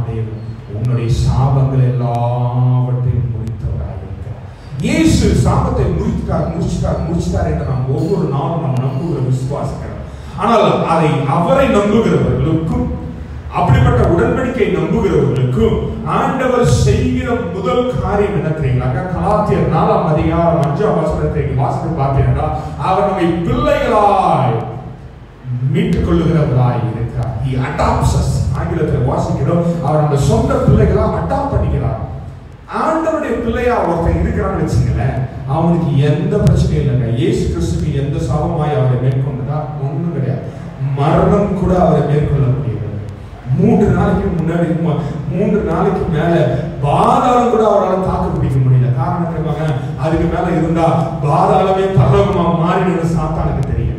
தேவன் உன்னுடைய சாபங்கள் எல்லாவற்றையும் முடித்தவராக இருக்கிறார் இயேசு சாபத்தை முடித்தார் முடிச்சிட்டார் முடிச்சிட்டார் என்று நாம் ஒவ்வொரு நாளும் நாம் நம்புகிற விசுவாசிக்கிறோம் ஆனால் அதை அவரை நம்புகிறவர்களுக்கும் அப்படிப்பட்ட உடன்படிக்கை நம்புகிறவர்களுக்கும் ஆண்டவர் செய்கிற முதல் காரியம் என்ன தெரியுங்களாங்க கலாத்தியர் நாலாம் அதிகாரம் அஞ்சாம் வசனத்தை வாசித்து பார்த்தீங்கன்னா அவர் நம்மை பிள்ளைகளாய் மீட்டுக் கொள்ளுகிறவராய் இருக்கிறார் he adopts us ஆங்கிலத்தில் வாசிக்கிறோம் அவர் நம்ம சொந்த பிள்ளைகளா அடாப்ட் பண்ணிக்கிறார் ஆண்டவருடைய பிள்ளையா ஒருத்தன் இருக்கிறான்னு வச்சுங்களேன் அவனுக்கு எந்த பிரச்சனையும் இல்லைங்க இயேசு கிறிஸ்துக்கு எந்த சாபமாய் அவரை மேற்கொண்டதா ஒண்ணும் கிடையாது மரணம் கூட அவரை மேற்கொள்ள முடியாது மூன்று நாளைக்கு முன்னாடி மு- மூன்று நாளைக்கு மேல பாதாளம் கூட அவரால் தாக்கு பிடிக்க முடியல காரணம் என்னவாங்க அதுக்கு மேல இருந்தா பாதாளமே பரலோகமா மாறிடுறது சாத்தானுக்கு தெரியும்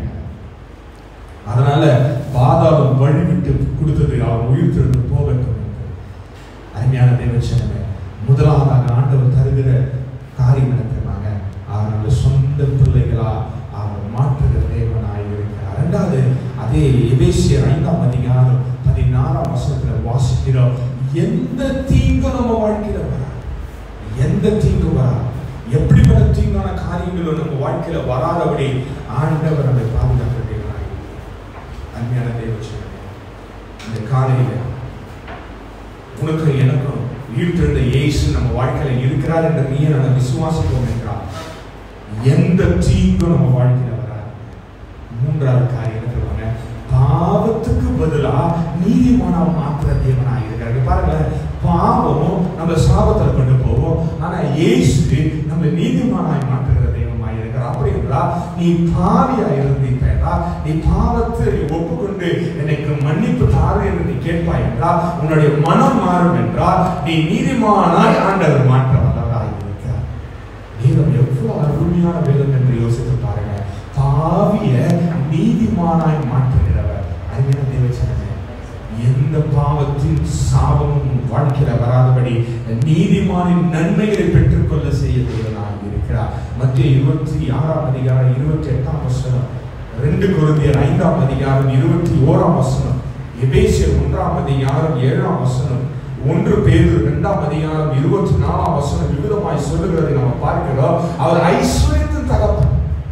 அதனால பாதாளம் வழிவிட்டு கொடுத்தது அவர் உயிர் திறந்து போகட்டும் என்று. அருமையான தேவச்சனமே முதலாவதாக ஆண்டவர் தருகிற காரியம் என்ன தெரியுமாங்க அவர் நம்ம சொந்த பிள்ளைகளா அவர் மாற்றுகிற தேவனாய் இருக்கிறார் இரண்டாவது அதே எபேசியர் ஐந்தாம் அதிகாரம் பதினாறாம் வசனத்துல வாசிக்கிறோம் எந்த தீங்கும் நம்ம வாழ்க்கையில வரா எந்த தீங்கு வரா எப்படிப்பட்ட தீங்கான காரியங்களும் நம்ம வாழ்க்கையில வராதபடி ஆண்டவர் நம்மை பாதுகாக்கிற தேவனாய் அருமையான தேவச்சனமே இந்த காலையில உனக்கு எனக்கும் உயிர்த்தெழுந்த இயேசு நம்ம வாழ்க்கையில இருக்கிறார் என்ற நீயே நம்ம விசுவாசிப்போம் என்றால் எந்த தீங்கும் நம்ம வாழ்க்கையில வராது மூன்றாவது காரியம் என்ன சொல்லுவாங்க பாவத்துக்கு பதிலா நீதிமானா மாத்திர தேவனா இருக்காரு பாருங்களேன் பாவம் நம்ம சாபத்துல கொண்டு போவோம் ஆனா இயேசு நம்ம நீதிமானாய் மாற்றுகிற தெய்வமாய் இருக்கிறார் அப்படி என்றால் நீ பாவியா இருந்தீப்பா நீ பாவத்தை ஒப்புக்கொண்டு எனக்கு மன்னிப்பு தாரு என்று நீ கேட்பாய் என்றால் உன்னுடைய மனம் மாறும் என்றால் நீ நீதிமானாய் ஆண்டவர் மாற்ற வல்லவராய் இருக்கிறார் வேதம் எவ்வளவு அருமையான வேதம் என்று யோசித்து பாருங்க பாவிய நீதிமானாய் மாற்றுகிறவர் அருமையான தேவச்சனமே எந்த பாவத்தின் சாபமும் வாழ்க்கையில வராதபடி நீதிமானின் நன்மைகளை பெற்றுக்கொள்ள செய்ய தேவனாய் இருக்கிறார் மத்திய இருபத்தி ஆறாம் அதிகாரம் இருபத்தி எட்டாம் வசனம் ரெண்டு குருந்தியர் ஐந்தாம் அதிகாரம் இருபத்தி ஓராம் வசனம் எபேசியர் ஒன்றாம் அதிகாரம் ஏழாம் வசனம் ஒன்று பேரு இரண்டாம் அதிகாரம் இருபத்தி நாலாம் வசனம் விவிதமாய் சொல்லுகிறதை நம்ம பார்க்கிறோம் அவர் ஐஸ்வர்யத்தின் தகப்பன்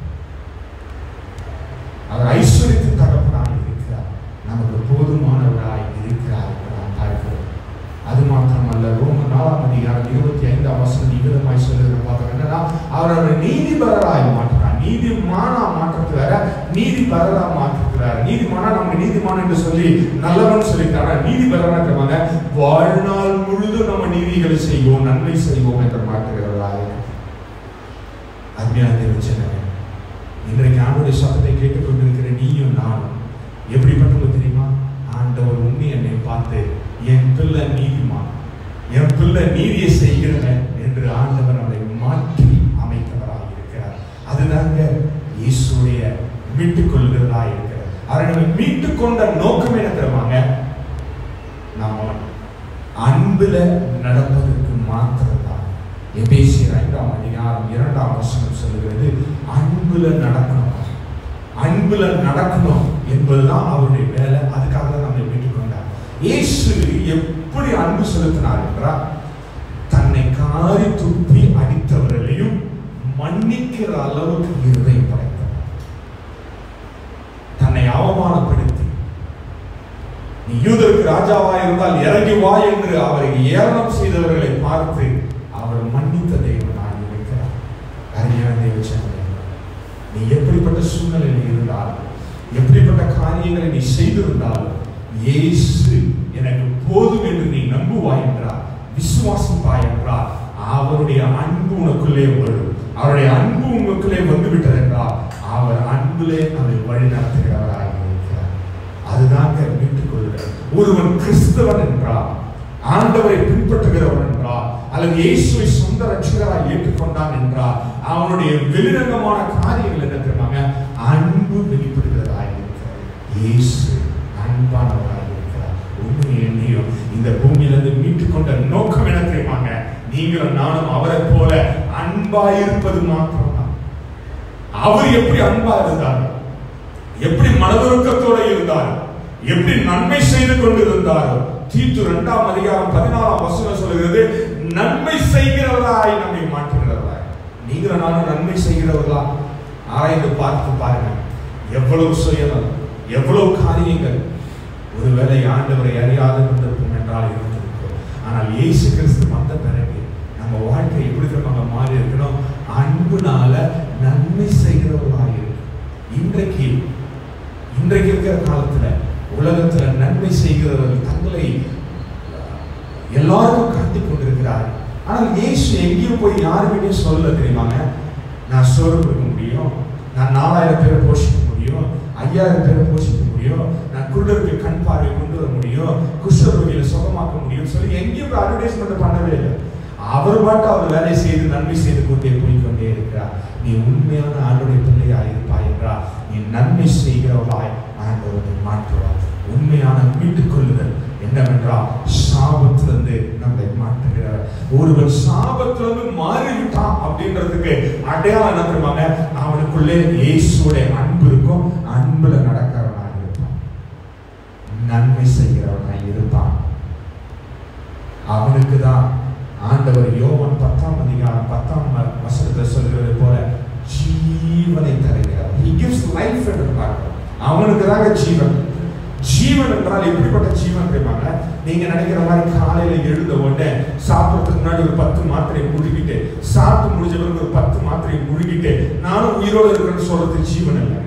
அவர் ஐஸ்வர்யத்தின் தகப்பனாக இருக்கிறார் நமக்கு போதுமானவராய் இருக்கிறார் என்று நாம் பார்க்கிறோம் அது மாத்திரமல்ல ரோம நாலாம் அதிகாரம் இருபத்தி ஐந்தாம் வசனம் விவிதமாய் சொல்லுகிற பார்த்தோம் என்னன்னா அவர் அவரை நீதிபரராய் மாற்றுறார் நீதிமானா மாற்றத்து வேற நீதிபரரா மாற்றுகிறார் நீதிமானா நம்ம நீதிமான் என்று சொல்லி நல்லவன் சொல்லிட்டாரா நீதிபரரா இருக்கிறவங்க வாழ்நாள் முழுதும் நம்ம நீதிகளை செய்வோம் நன்மை செய்வோம் என்று மாற்றுகிறவர்களாக அருமையான தேவச்சனமே இன்றைக்கு ஆண்டுடைய சத்தத்தை கேட்டுக்கொண்டிருக்கிற நீயும் நானும் எப்படிப்பட்டவங்க தெரியுமா ஆண்டவர் உண்மை என்னை பார்த்து என் பிள்ளை நீதிமான் என் பிள்ளை நீதியை செய்கிறவன் என்று ஆண்டவர் அவரை மாற்றி அமைத்தவராக இருக்கிறார் அதுதாங்க இயேசுடைய மீட்டுக் கொள்கிறதா இருக்கிறார் அவரை நம்ம மீட்டுக் கொண்ட நோக்கம் என்ன தெரியுமாங்க நாம அன்புல நடப்பதற்கு மாத்திரம்தான் எபேசியர் ஐந்தாம் அதிகாரம் இரண்டாம் வசனம் சொல்லுகிறது அன்புல நடக்கணும் அன்புல நடக்கணும் என்பதுதான் அவருடைய வேலை அதுக்காக தான் நம்மை மீட்டுக் கொண்டார் இயேசு எப்படி அன்பு செலுத்தினார் என்றால் தன்னை காரி துப்பி அடித்தவர்களையும் மன்னிக்கிற அளவுக்கு இருதயம் படைத்தார் தன்னை அவமானப்படுத்தி நீ யூதருக்கு ராஜாவா இருந்தால் இறங்கி வா என்று அவரை ஏளனம் செய்தவர்களை பார்த்து அவர் மன்னித்த தேவனாய் இருக்கிறார் அருமையான தேவச்சனமே நீ எப்படிப்பட்ட சூழ்நிலையில் இருந்தாலும் எப்படிப்பட்ட காரியங்களை நீ செய்திருந்தாலும் இயேசு எனக்கு போதும் என்று நீ நம்புவாய் என்றார் விசுவாசிப்பாய் என்றார் அவருடைய அன்பு உனக்குள்ளே வரும் அவருடைய அன்பு உனக்குள்ளே வந்து விட்டது என்றால் அவர் அன்பிலே நம்மை வழி நடத்துகிறவராய் இருக்கிறார் அதுதாங்க மீட்டுக் கொள்கிறார் ஒருவன் கிறிஸ்தவன் என்றால் ஆண்டவரை பின்பற்றுகிறவன் என்றால் அல்லது இயேசுவை சொந்த ரட்சகராய் ஏற்றுக்கொண்டான் என்றால் அவனுடைய வெளிரங்கமான காரியங்கள் என்ன தெரியுமாங்க அன்பு வெளிப்படுகிறதாய் இருக்கிறது இயேசு அன்பானவராய் இருக்கிறார் உண்மை எண்ணியும் இந்த பூமியிலிருந்து மீட்டுக் கொண்ட நோக்கம் என்ன தெரியுமாங்க நீங்களும் நானும் அவரை போல அன்பா இருப்பது மாத்திரம்தான் அவர் எப்படி அன்பா இருந்தார் எப்படி மனதுருக்கத்தோட இருந்தார் எப்படி நன்மை செய்து கொண்டிருந்தாரோ தீத்து இரண்டாம் அதிகாரம் பதினாறாம் வசனம் சொல்லுகிறது நன்மை செய்கிறவராய் நம்மை மாற்றுகிறவராய் நீங்களும் நானும் நன்மை செய்கிறவர்களா ஆராய்ந்து பார்த்து பாருங்க எவ்வளவு சுயநலம் எவ்வளவு காரியங்கள் ஒருவேளை ஆண்டவரை அறியாது கொண்டிருக்கும் என்றால் இருந்திருக்கும் ஆனால் இயேசு கிறிஸ்து வந்த பிறகு நம்ம வாழ்க்கை எப்படி நம்ம மாறி இருக்கணும் அன்புனால நன்மை செய்கிறவர்களாக இருக்கு இன்றைக்கு இன்றைக்கு இருக்கிற காலத்துல உலகத்துல நன்மை செய்கிறவர்கள் தங்களை எல்லாருக்கும் காட்டிக் கொண்டிருக்கிறார் ஆனால் இயேசு எங்கேயும் போய் யாருக்கிட்டையும் சொல்ல தெரியுமாங்க நான் சோறு கொடுக்க முடியும் நான் நாலாயிரம் பேரை போஷிக்க முடியும் ஐயாயிரம் பேரை போஷிக்க முடியும் நான் குருடருக்கு கண் பார்வை கொண்டு வர முடியும் குஷ்டரோகியில சுகமாக்க முடியும் சொல்லி எங்கேயும் போய் அட்வர்டைஸ்மெண்ட் பண்ணவே இல்லை அவர் பாட்டு அவர் வேலை செய்து நன்மை செய்து கொண்டே போய்கொண்டே இருக்கிறார் நீ உண்மையான ஆண்டுடைய பிள்ளையா இருப்பாய் என்றால் நீ நன்மை செய்கிறவளாய் ஆண்டவரை மாற்றுவார் உண்மையான மீட்டுக் கொள்ளுதல் என்னவென்றால் சாபத்திலிருந்து நம்மை மாற்றுகிறார் ஒருவன் சாபத்திலிருந்து மாறிவிட்டான் அப்படின்றதுக்கு அடையாளம் என்ன தெரியுமாங்க அவனுக்குள்ளே இயேசுடைய அன்பு இருக்கும் அன்புல நடக்கிறவனாக இருப்பான் நன்மை செய்கிறவனாக இருப்பான் அவனுக்கு தான் ஆண்டவர் யோவன் பத்தாம் அதிகாரம் பத்தாம் வசனத்தில் சொல்கிறது போல ஜீவனை தருகிறார் he gives life என்று பார்க்கிறோம் அவனுக்கு தாங்க ஜீவன் ஜீவன் என்றால் எப்படிப்பட்ட ஜீவன் தெரியுமாங்க நீங்க நினைக்கிற மாதிரி காலையில எழுந்த உடனே சாப்பிட்றதுக்கு முன்னாடி ஒரு பத்து மாத்திரை முழுகிட்டு சாப்பிட்டு முடிஞ்ச பிறகு ஒரு பத்து மாத்திரை முழுகிட்டு நானும் உயிரோடு இருக்கிறேன்னு சொல்றது ஜீவன் இல்லை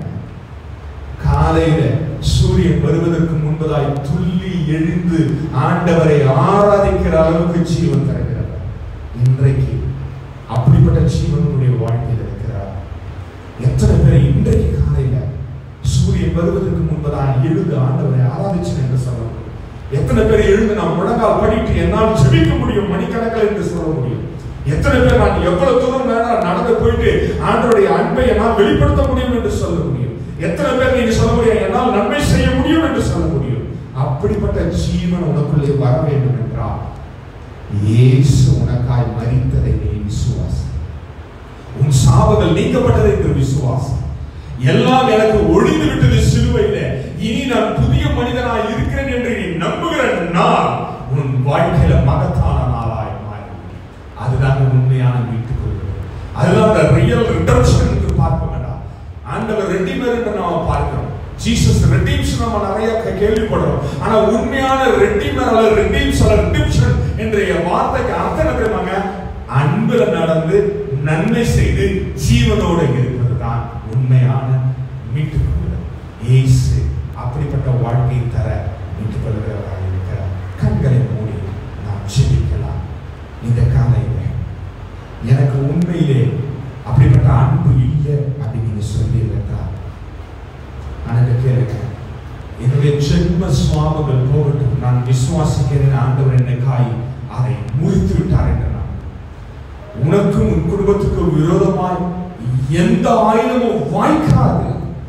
காலையில சூரியன் வருவதற்கு முன்பதாய் துள்ளி எழுந்து ஆண்டவரை ஆராதிக்கிற அளவுக்கு ஜீவன் தருகிறார் இன்றைக்கு அப்படிப்பட்ட ஜீவனுடைய வாழ்க்கையில் இருக்கிறார் எத்தனை பேர் இன்றைக்கு காலையில சூரியன் வருவதற்கு முன்பதாக எழுந்து ஆண்டவரை ஆராதிச்சேன் என்று சொல்ல முடியும் எத்தனை பேர் எழுந்து நான் முழங்கால் படிட்டு என்னால் ஜெபிக்க முடியும் மணிக்கணக்கில் என்று சொல்ல முடியும் எத்தனை பேர் நான் எவ்வளவு தூரம் வேணாலும் நடந்து போயிட்டு ஆண்டவருடைய அன்பை என்னால் வெளிப்படுத்த முடியும் என்று சொல்ல முடியும் எத்தனை பேர் நீங்க சொல்ல முடியும் என்னால் நன்மை செய்ய முடியும் என்று சொல்ல முடியும் அப்படிப்பட்ட ஜீவன் உனக்குள்ளே வர வேண்டும் என்றால் இயேசு உனக்காய் மரித்ததை நீ விசுவாசி உன் சாபங்கள் நீக்கப்பட்டதை என்று விசுவாசம் எல்லாம் எனக்கு ஒழிந்து விட்டது சிலுவையில இனி நான் புதிய மனிதனாய் இருக்கிறேன் என்று நீ நம்புகிற நாள் உன் வாழ்க்கையில மகத்தான நாளாய் மாறி அதுதான் உண்மையான மீட்டுக் கொள்வது அதுதான் அந்த ரியல் ரிடம்ஷன் என்று பார்க்க வேண்டாம் ஆண்டவர் ரெட்டிமர் என்று நாம பார்க்கிறோம் ஜீசஸ் ரெடீம்ஸ் நம்ம நிறைய கே- கேள்விப்படுறோம் ஆனா உண்மையான ரெட்டிமர் அல்லது ரெடீம்ஸ் அல்லது ரிடம்ஷன் என்ற வார்த்தைக்கு அர்த்தம் என்ன தெரியுமாங்க அன்புல நடந்து நன்மை செய்து ஜீவனோடு இருப்பது தான் உண்மையான மீட்டுக் கொள்ளுதல் இயேசு அப்படிப்பட்ட வாழ்க்கையை தர மீட்டுக் கொள்கிறவராக இருக்கிறார் கண்களை மூடி நாம் ஜெபிக்கலாம் இந்த காலையில எனக்கு உண்மையிலே அப்படிப்பட்ட அன்பு இல்லை அப்படின்னு நீங்க சொல்லி இருந்தா எனக்கு கேளுங்க என்னுடைய ஜென்ம சுவாபங்கள் போகட்டும் நான் விசுவாசிக்கிறேன் ஆண்டவர் என்னை காய் அதை முறித்து விட்டார் என்று நான் உனக்கும் உன் குடும்பத்துக்கும் விரோதமாய் எந்த ஆயுதமும் வாய்க்காது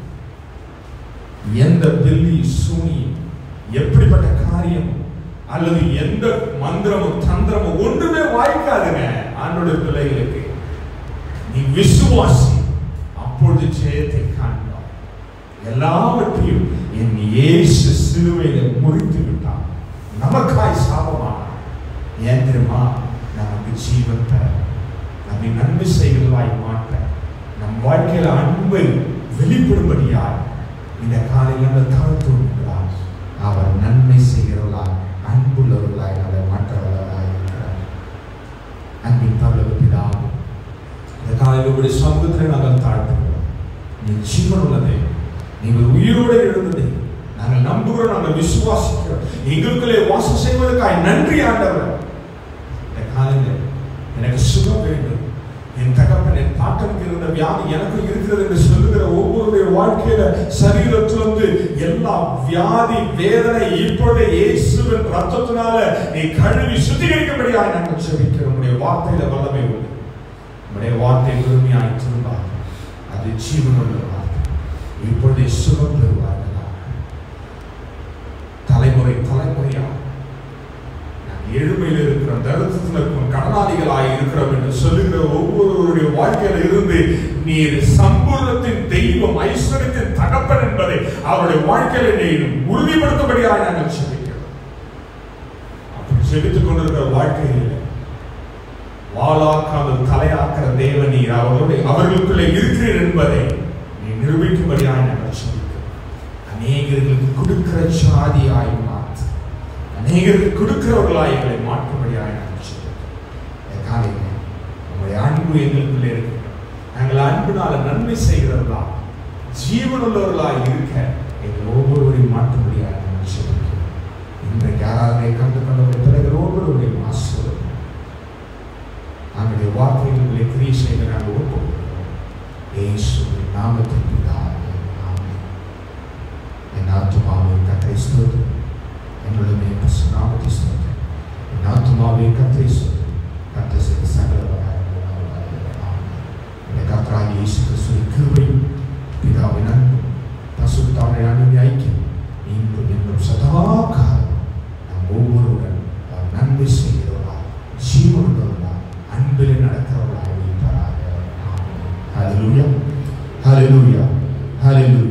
எந்த பில்லி சூனி எப்படிப்பட்ட காரியம் அல்லது எந்த மந்திரமும் தந்திரமும் ஒன்றுமே வாய்க்காதுங்க ஆண்டோட பிள்ளைகளுக்கு நீ விசுவாசி அப்பொழுது ஜெயத்தை காண்பார் எல்லாவற்றையும் என் இயேசு சிலுவையில முறித்து விட்டான் நமக்காய் சாபமானார் ஏன் தெரியுமா நமக்கு ஜீவன் தர நம்மை நன்மை செய்கிறதாய் மாற்ற நம் வாழ்க்கையில அன்பை வெளிப்படும்படியாய் இந்த காலையில் அந்த தாழ்த்துகிறார் அவர் நன்மை செய்கிறவர்களாய் அன்புள்ளவர்களாய் நம்மை மாற்றவர்களாய் இருக்கிறார் அன்பின் தவளவு பிதாவும் இந்த காலையில் உங்களுடைய சமூகத்தில் நாங்கள் தாழ்த்துகிறோம் நீ ஜீவன் உள்ளதே நீங்கள் உயிரோடு எழுந்ததே நாங்கள் நம்புகிறோம் நாங்கள் விசுவாசிக்கிறோம் எங்களுக்குள்ளே வாசம் செய்வதற்காய் நன்றி ஆண்டவர் இந்த காலையில் எனக்கு சுகம் வேண்டும் என் தகப்பன் என் பாட்டனுக்கு இருந்த வியாதி எனக்கு இருக்கிறது என்று சொல்லுகிற ஒவ்வொருடைய வாழ்க்கையில சரீரத்திலிருந்து எல்லா வியாதி வேதனை இப்பொழுதே இயேசுவின் ரத்தத்தினால நீ கழுவி சுத்திகரிக்கும்படியாக நாங்கள் செபிக்கிறோம் உடைய வார்த்தையில வல்லமை உண்டு உடைய வார்த்தை முழுமையாய் திரும்பாது அது ஜீவனுள்ள வார்த்தை இப்பொழுதே சுகம் பெறுவார்களா தலைமுறை தலைமுறையா நான் ஏழ்மையில் இருக்கிறோம் தரித்திரத்தில் இருக்கிறோம் கடனாளிகளாய் இருக்கிறோம் என்று சொல்லுகிற ஒவ்வொருவருடைய வாழ்க்கையில இருந்து நீர் சம்பூர்ணத்தின் தெய்வம் ஐஸ்வர்யத்தின் தகப்பன் என்பதை அவருடைய வாழ்க்கையில நீர் உறுதிப்படுத்தபடியாக நாங்கள் செபிக்கிறோம் அப்படி செபித்துக் கொண்டிருக்கிற வாழ்க்கையில் வாளாக்காமல் தலையாக்கிற தேவனீர் அவர்களுடைய அவர்களுக்குள்ளே இருக்கிறீர் என்பதை நீ நிரூபிக்கும்படியாக நாங்கள் செபிக்கிறோம் அநேகர்களுக்கு கொடுக்கிற சாதியாய் மாற்று அநேகருக்கு கொடுக்கிறவர்களாய் எங்களை மாற்றும்படியாக நாங்கள் செபிக்கிறோம் இந்த காலையில் உங்களுடைய அன்பு எங்களுக்குள்ளே இருக்கு நாங்கள் அன்பினால நன்மை செய்கிறவர்களா ஜீவனுள்ளவர்களாய் இருக்க எங்கள் ஒவ்வொருவரையும் மாற்றும்படியாக நாங்கள் செபிக்கிறோம் இன்றைக்கு ஆராதனை கண்டு கொண்டவர்கள் பிறகு ஒவ்வொருவரையும் ஆசிரியர் நம்முடைய வார்த்தைகளை கிரியை செய்து நாங்கள் ஒப்புக்கொள்கிறோம் இயேசுவின் நாமத்தில் பிதாவே ஆமென் என் ஆத்துமாவை கத்தை ஸ்தோத்திரம் என்னுடைய நாமத்தை ஸ்தோத்திரம் என் ஆத்துமாவை கத்தை ஸ்தோத்திரம் கத்தை செய்த சகல இந்த கத்தராக இயேசு கிறிஸ்துவின் கிருபையும் பிதாவின் அன்பும் பசுத்தாவுடைய அன்பின் ஐக்கியம் இன்றும் என்றும் சதா காலம் நம் ஒவ்வொருடன் அவர் நன்மை செய்கிறவரா ஜீவனுள்ளவரா அன்பில் நடக்கிறவர்களாக இருப்பாராக ஹalleluya ஹalleluya ஹalleluya